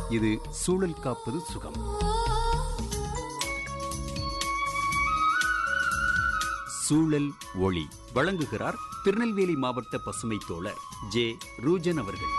இது சூழல் காப்பது சுகம் சூழல் ஒளி வழங்குகிறார் திருநெல்வேலி மாவட்ட பசுமை தோழர் ஜே ரூஜன் அவர்கள்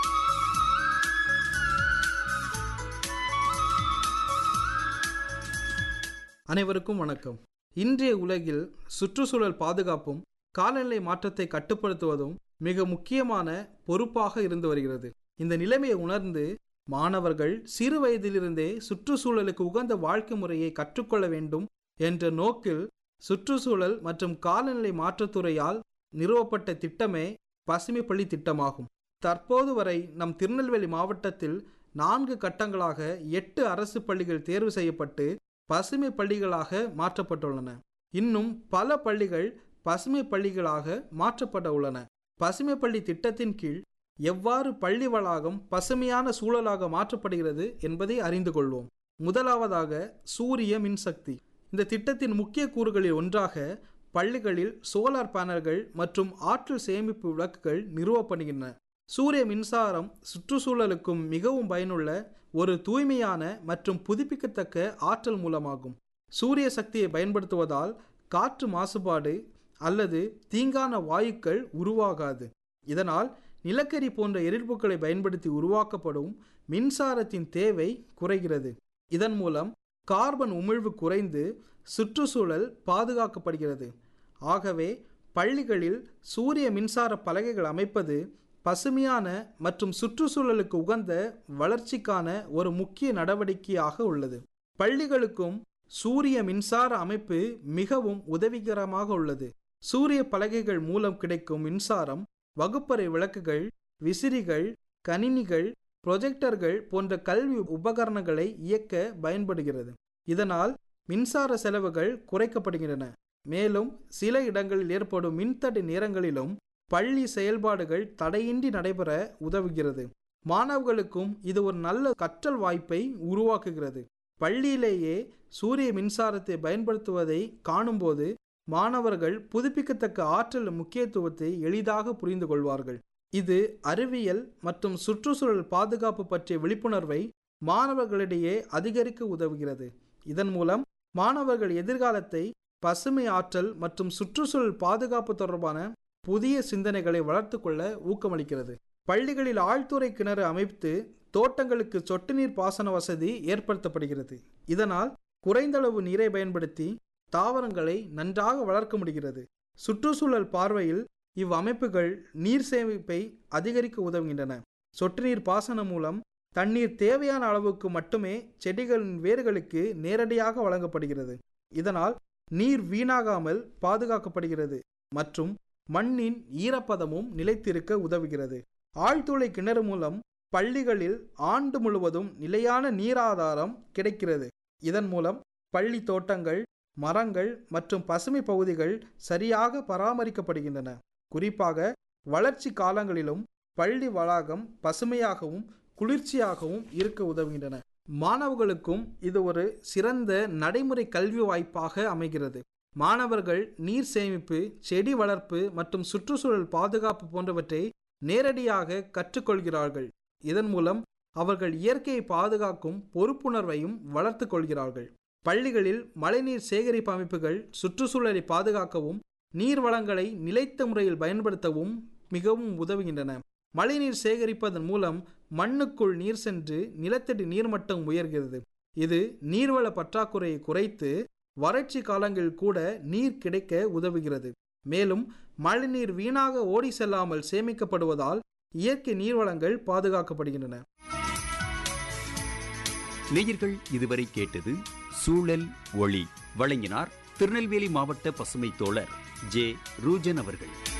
அனைவருக்கும் வணக்கம் இன்றைய உலகில் சுற்றுச்சூழல் பாதுகாப்பும் காலநிலை மாற்றத்தை கட்டுப்படுத்துவதும் மிக முக்கியமான பொறுப்பாக இருந்து வருகிறது இந்த நிலைமையை உணர்ந்து மாணவர்கள் சிறு வயதிலிருந்தே சுற்றுச்சூழலுக்கு உகந்த வாழ்க்கை முறையை கற்றுக்கொள்ள வேண்டும் என்ற நோக்கில் சுற்றுச்சூழல் மற்றும் காலநிலை மாற்றத்துறையால் நிறுவப்பட்ட திட்டமே பசுமை பள்ளி திட்டமாகும் தற்போது வரை நம் திருநெல்வேலி மாவட்டத்தில் நான்கு கட்டங்களாக எட்டு அரசு பள்ளிகள் தேர்வு செய்யப்பட்டு பசுமை பள்ளிகளாக மாற்றப்பட்டுள்ளன இன்னும் பல பள்ளிகள் பசுமை பள்ளிகளாக மாற்றப்பட உள்ளன பசுமை பள்ளி திட்டத்தின் கீழ் எவ்வாறு பள்ளி வளாகம் பசுமையான சூழலாக மாற்றப்படுகிறது என்பதை அறிந்து கொள்வோம் முதலாவதாக சூரிய மின்சக்தி இந்த திட்டத்தின் முக்கிய கூறுகளில் ஒன்றாக பள்ளிகளில் சோலார் பேனல்கள் மற்றும் ஆற்றல் சேமிப்பு விளக்குகள் நிறுவப்படுகின்றன சூரிய மின்சாரம் சுற்றுச்சூழலுக்கும் மிகவும் பயனுள்ள ஒரு தூய்மையான மற்றும் புதுப்பிக்கத்தக்க ஆற்றல் மூலமாகும் சூரிய சக்தியை பயன்படுத்துவதால் காற்று மாசுபாடு அல்லது தீங்கான வாயுக்கள் உருவாகாது இதனால் நிலக்கரி போன்ற எரிபொருட்களை பயன்படுத்தி உருவாக்கப்படும் மின்சாரத்தின் தேவை குறைகிறது இதன் மூலம் கார்பன் உமிழ்வு குறைந்து சுற்றுச்சூழல் பாதுகாக்கப்படுகிறது ஆகவே பள்ளிகளில் சூரிய மின்சார பலகைகள் அமைப்பது பசுமையான மற்றும் சுற்றுச்சூழலுக்கு உகந்த வளர்ச்சிக்கான ஒரு முக்கிய நடவடிக்கையாக உள்ளது பள்ளிகளுக்கும் சூரிய மின்சார அமைப்பு மிகவும் உதவிகரமாக உள்ளது சூரிய பலகைகள் மூலம் கிடைக்கும் மின்சாரம் வகுப்பறை விளக்குகள் விசிறிகள் கணினிகள் ப்ரொஜெக்டர்கள் போன்ற கல்வி உபகரணங்களை இயக்க பயன்படுகிறது இதனால் மின்சார செலவுகள் குறைக்கப்படுகின்றன மேலும் சில இடங்களில் ஏற்படும் மின்தடை நேரங்களிலும் பள்ளி செயல்பாடுகள் தடையின்றி நடைபெற உதவுகிறது மாணவர்களுக்கும் இது ஒரு நல்ல கற்றல் வாய்ப்பை உருவாக்குகிறது பள்ளியிலேயே சூரிய மின்சாரத்தை பயன்படுத்துவதை காணும்போது மாணவர்கள் புதுப்பிக்கத்தக்க ஆற்றல் முக்கியத்துவத்தை எளிதாக புரிந்து கொள்வார்கள் இது அறிவியல் மற்றும் சுற்றுச்சூழல் பாதுகாப்பு பற்றிய விழிப்புணர்வை மாணவர்களிடையே அதிகரிக்க உதவுகிறது இதன் மூலம் மாணவர்கள் எதிர்காலத்தை பசுமை ஆற்றல் மற்றும் சுற்றுச்சூழல் பாதுகாப்பு தொடர்பான புதிய சிந்தனைகளை வளர்த்து கொள்ள ஊக்கமளிக்கிறது பள்ளிகளில் ஆழ்துறை கிணறு அமைத்து தோட்டங்களுக்கு சொட்டு நீர் பாசன வசதி ஏற்படுத்தப்படுகிறது இதனால் குறைந்தளவு நீரை பயன்படுத்தி தாவரங்களை நன்றாக வளர்க்க முடிகிறது சுற்றுச்சூழல் பார்வையில் இவ்வமைப்புகள் நீர் சேமிப்பை அதிகரிக்க உதவுகின்றன சொட்டு நீர் பாசனம் மூலம் தண்ணீர் தேவையான அளவுக்கு மட்டுமே செடிகளின் வேர்களுக்கு நேரடியாக வழங்கப்படுகிறது இதனால் நீர் வீணாகாமல் பாதுகாக்கப்படுகிறது மற்றும் மண்ணின் ஈரப்பதமும் நிலைத்திருக்க உதவுகிறது ஆழ்துளை கிணறு மூலம் பள்ளிகளில் ஆண்டு முழுவதும் நிலையான நீராதாரம் கிடைக்கிறது இதன் மூலம் பள்ளி தோட்டங்கள் மரங்கள் மற்றும் பசுமை பகுதிகள் சரியாக பராமரிக்கப்படுகின்றன குறிப்பாக வளர்ச்சி காலங்களிலும் பள்ளி வளாகம் பசுமையாகவும் குளிர்ச்சியாகவும் இருக்க உதவுகின்றன மாணவர்களுக்கும் இது ஒரு சிறந்த நடைமுறை கல்வி வாய்ப்பாக அமைகிறது மாணவர்கள் நீர் சேமிப்பு செடி வளர்ப்பு மற்றும் சுற்றுச்சூழல் பாதுகாப்பு போன்றவற்றை நேரடியாக கற்றுக்கொள்கிறார்கள் இதன் மூலம் அவர்கள் இயற்கையை பாதுகாக்கும் பொறுப்புணர்வையும் வளர்த்து கொள்கிறார்கள் பள்ளிகளில் மழைநீர் சேகரிப்பு அமைப்புகள் சுற்றுச்சூழலை பாதுகாக்கவும் நீர் வளங்களை நிலைத்த முறையில் பயன்படுத்தவும் மிகவும் உதவுகின்றன மழைநீர் சேகரிப்பதன் மூலம் மண்ணுக்குள் நீர் சென்று நிலத்தடி நீர்மட்டம் உயர்கிறது இது நீர்வள பற்றாக்குறையை குறைத்து வறட்சி காலங்களில் கூட நீர் கிடைக்க உதவுகிறது மேலும் மழைநீர் வீணாக ஓடி செல்லாமல் சேமிக்கப்படுவதால் இயற்கை நீர்வளங்கள் பாதுகாக்கப்படுகின்றன நேயர்கள் இதுவரை கேட்டது சூழல் ஒளி வழங்கினார் திருநெல்வேலி மாவட்ட பசுமை தோழர் ஜே ரூஜன் அவர்கள்